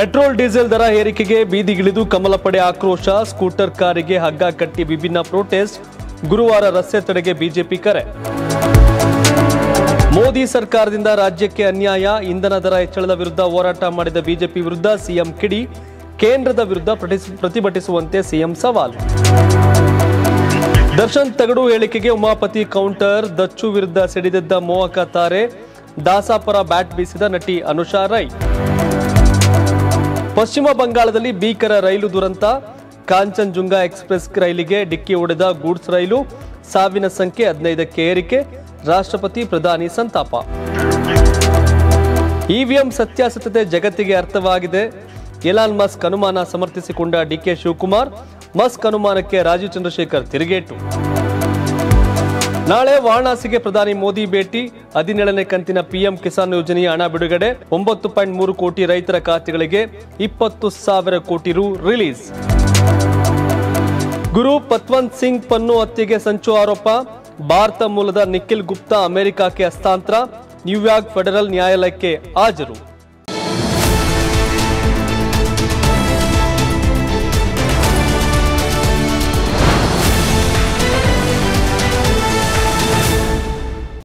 petrol diesel ದರ ಏರಿಕೆಗೆ ಬೀದಿಗಿಳಿದು ಕಮಲ ಪಡೆ ಆಕ್ರೋಶ ಸ್ಕೂಟರ್ ಕಾರಿಗೆ ಹಗ್ಗ ಕಟ್ಟಿ ವಿಭಿನ್ನ ಪ್ರೊಟೆಸ್ಟ್ ಗುರುವಾರ ರಸ್ತೆ ತಡೆಗೆ ಬಿಜೆಪಿ ಕರೆ ಮೋದಿ ಸರ್ಕಾರದಿಂದ ರಾಜ್ಯಕ್ಕೆ ಅನ್ಯಾಯ ಇಂಧನ ದರ ಹೆಚ್ಚಳದ ವಿರುದ್ಧ ಹೋರಾಟ ಮಾಡಿದ ಬಿಜೆಪಿ ವಿರುದ್ಧ ಸಿಎಂ ಕಿಡಿ ಕೇಂದ್ರದ ವಿರುದ್ಧ ಪ್ರತಿಸ್- ಪ್ರತಿಭಟಿಸುವಂತೆ ಸಿಎಂ ಸವಾಲು ದರ್ಶನ್ ತಗಡು ಹೇಳಿಕೆಗೆ ಉಮಾಪತಿ ಕೌಂಟರ್ ದಚ್ಚು ವಿರುದ್ಧ ಸಿಡಿದೆದ್ದ ಮೋಹಕ ತಾರೆ ದಾಸಾಪರ ಬ್ಯಾಟ್ ಬೀಸಿದ ನಟಿ ಅನುಷಾ ರೈ ಪಶ್ಚಿಮ ಬಂಗಾಳದಲ್ಲಿ ಭೀಕರ ರೈಲು ದುರಂತ ಕಾಂಚನ್ಜುಂಗ ಎಕ್ಸ್ಪ್ರೆಸ್ ರೈಲಿಗೆ ಡಿಕ್ಕಿ ಹೊಡೆದ ಗೂಡ್ಸ್ ರೈಲು ಸಾವಿನ ಸಂಖ್ಯೆ ಹದಿನೈದಕ್ಕೆ ಏರಿಕೆ ರಾಷ್ಟ್ರಪತಿ ಪ್ರಧಾನಿ ಸಂತಾಪ ಇವಿಎಂ ಸತ್ಯಾಸತ್ಯತೆ ಜಗತ್ತಿಗೆ ಅರ್ಥವಾಗಿದೆ ಎಲಾನ್ ಮಸ್ಕ್ ಅನುಮಾನ ಸಮರ್ಥಿಸಿಕೊಂಡ ಡಿಕೆ ಶಿವಕುಮಾರ್ ಮಸ್ಕ್ ಅನುಮಾನಕ್ಕೆ ರಾಜೀವ್ ಚಂದ್ರಶೇಖರ್ ತಿರುಗೇಟು ನಾಳೆ ವಾರಣಾಸಿಗೆ ಪ್ರಧಾನಿ ಮೋದಿ ಭೇಟಿ ಹದಿನೇಳನೇ ಕಂತಿನ ಪಿಎಂ ಕಿಸಾನ್ ಯೋಜನೆಯ ಹಣ ಬಿಡುಗಡೆ ಒಂಬತ್ತು ಪಾಯಿಂಟ್ ಮೂರು ಕೋಟಿ ರೈತರ ಖಾತೆಗಳಿಗೆ ಇಪ್ಪತ್ತು ಸಾವಿರ ಕೋಟಿ ರು ರಿಲೀಸ್ ಗುರು ಪತ್ವಂತ್ ಸಿಂಗ್ ಪನ್ನು ಹತ್ಯೆಗೆ ಸಂಚು ಆರೋಪ ಭಾರತ ಮೂಲದ ನಿಖಿಲ್ ಗುಪ್ತಾ ಅಮೆರಿಕಕ್ಕೆ ಹಸ್ತಾಂತರ ನ್ಯೂಯಾರ್ಕ್ ಫೆಡರಲ್ ನ್ಯಾಯಾಲಯಕ್ಕೆ ಹಾಜರು